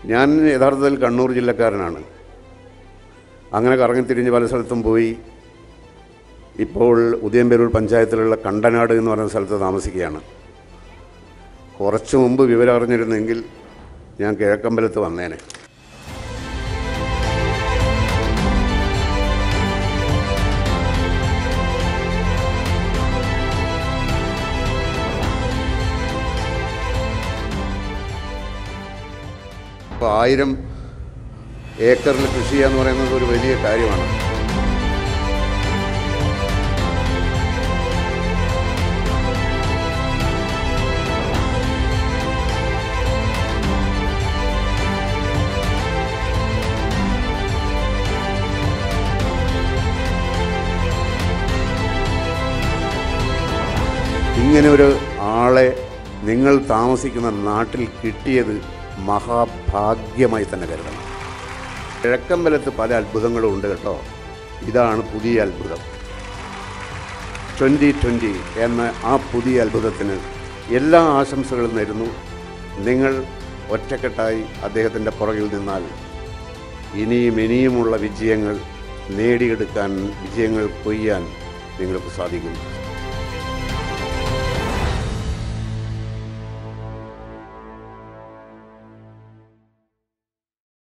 ഞാൻ യഥാർത്ഥത്തിൽ കണ്ണൂർ ജില്ലക്കാരനാണ് അങ്ങനെ കറങ്ങിത്തിരിഞ്ഞ് പല സ്ഥലത്തും പോയി ഇപ്പോൾ ഉദയംപേരൂർ പഞ്ചായത്തിലുള്ള കണ്ടനാട് എന്ന് പറയുന്ന സ്ഥലത്ത് താമസിക്കുകയാണ് കുറച്ച് മുമ്പ് വിവരം അറിഞ്ഞിരുന്നെങ്കിൽ ഞാൻ കിഴക്കമ്പലത്ത് വന്നേനെ അപ്പോൾ ആയിരം ഏക്കറിൽ കൃഷി ചെയ്യുക എന്ന് പറയുന്നത് ഒരു വലിയ കാര്യമാണ് ഇങ്ങനെ ഒരു ആളെ നിങ്ങൾ താമസിക്കുന്ന നാട്ടിൽ കിട്ടിയത് മഹാഭാഗ്യമായി തന്നെ കരുതണം കിഴക്കമ്പലത്ത് പല അത്ഭുതങ്ങളും ഉണ്ട് കേട്ടോ ഇതാണ് പുതിയ അത്ഭുതം ട്വൻ്റി ട്വൻ്റി എന്ന ആ പുതിയ അത്ഭുതത്തിന് എല്ലാ ആശംസകളും നേരുന്നു നിങ്ങൾ ഒറ്റക്കെട്ടായി അദ്ദേഹത്തിൻ്റെ പുറകിൽ നിന്നാൽ ഇനിയും ഇനിയുമുള്ള വിജയങ്ങൾ നേടിയെടുക്കാൻ വിജയങ്ങൾ കൊയ്യാൻ നിങ്ങൾക്ക് സാധിക്കും